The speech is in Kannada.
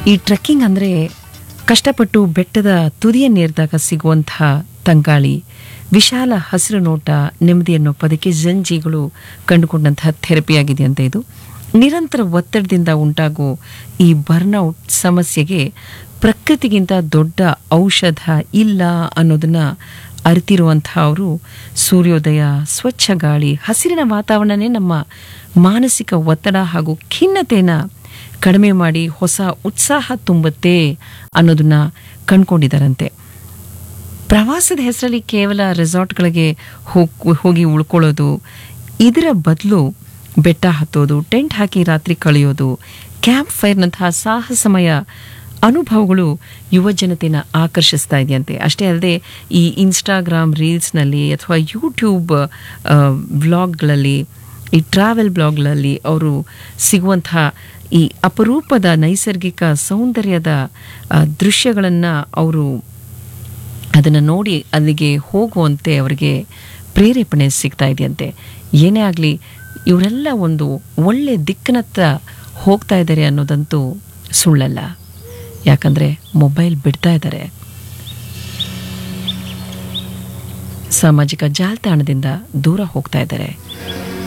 ಈ ಟ್ರೆಕ್ಕಿಂಗ್ ಅಂದರೆ ಕಷ್ಟಪಟ್ಟು ಬೆಟ್ಟದ ತುದಿಯನ್ನೇರಿದಾಗ ಸಿಗುವಂಥ ತಂಗಾಳಿ ವಿಶಾಲ ಹಸಿರು ನೋಟ ನೆಮ್ಮದಿಯನ್ನು ಪದಕ್ಕೆ ಜಂಜಿಗಳು ಕಂಡುಕೊಂಡಂತಹ ಥೆರಪಿಯಾಗಿದೆ ಅಂತ ಇದು ನಿರಂತರ ಒತ್ತಡದಿಂದ ಉಂಟಾಗೋ ಈ ಬರ್ನೌಟ್ ಸಮಸ್ಯೆಗೆ ಪ್ರಕೃತಿಗಿಂತ ದೊಡ್ಡ ಔಷಧ ಇಲ್ಲ ಅನ್ನೋದನ್ನ ಅರಿತಿರುವಂಥ ಅವರು ಸೂರ್ಯೋದಯ ಸ್ವಚ್ಛ ಗಾಳಿ ಹಸಿರಿನ ವಾತಾವರಣನೇ ನಮ್ಮ ಮಾನಸಿಕ ಒತ್ತಡ ಹಾಗೂ ಖಿನ್ನತೆನ ಕಡಿಮೆ ಮಾಡಿ ಹೊಸ ಉತ್ಸಾಹ ತುಂಬುತ್ತೆ ಅನ್ನೋದನ್ನ ಕಂಡ್ಕೊಂಡಿದ್ದಾರಂತೆ ಪ್ರವಾಸದ ಹೆಸರಲ್ಲಿ ಕೇವಲ ರೆಸಾರ್ಟ್ಗಳಿಗೆ ಹೋಗ್ ಹೋಗಿ ಉಳ್ಕೊಳ್ಳೋದು ಇದರ ಬದಲು ಬೆಟ್ಟ ಹತ್ತೋದು ಟೆಂಟ್ ಹಾಕಿ ರಾತ್ರಿ ಕಳೆಯೋದು ಕ್ಯಾಂಪ್ ಫೈರ್ನಂತಹ ಸಾಹಸಮಯ ಅನುಭವಗಳು ಯುವ ಜನತೆನ ಆಕರ್ಷಿಸ್ತಾ ಇದೆಯಂತೆ ಅಷ್ಟೇ ಅಲ್ಲದೆ ಈ ಇನ್ಸ್ಟಾಗ್ರಾಮ್ ರೀಲ್ಸ್ನಲ್ಲಿ ಅಥವಾ ಯೂಟ್ಯೂಬ್ ವ್ಲಾಗ್ಗಳಲ್ಲಿ ಈ ಟ್ರಾವೆಲ್ ಬ್ಲಾಗ್ಗಳಲ್ಲಿ ಅವರು ಸಿಗುವಂಥ ಈ ಅಪರೂಪದ ನೈಸರ್ಗಿಕ ಸೌಂದರ್ಯದ ದೃಶ್ಯಗಳನ್ನು ಅವರು ಅದನ್ನು ನೋಡಿ ಅಲ್ಲಿಗೆ ಹೋಗುವಂತೆ ಅವರಿಗೆ ಪ್ರೇರೇಪಣೆ ಸಿಗ್ತಾ ಇದೆಯಂತೆ ಏನೇ ಆಗಲಿ ಇವರೆಲ್ಲ ಒಂದು ಒಳ್ಳೆ ದಿಕ್ಕಿನತ್ತ ಹೋಗ್ತಾ ಇದ್ದಾರೆ ಅನ್ನೋದಂತೂ ಸುಳ್ಳಲ್ಲ ಯಾಕಂದರೆ ಮೊಬೈಲ್ ಬಿಡ್ತಾ ಇದ್ದಾರೆ ಸಾಮಾಜಿಕ ಜಾಲತಾಣದಿಂದ ದೂರ ಹೋಗ್ತಾ ಇದ್ದಾರೆ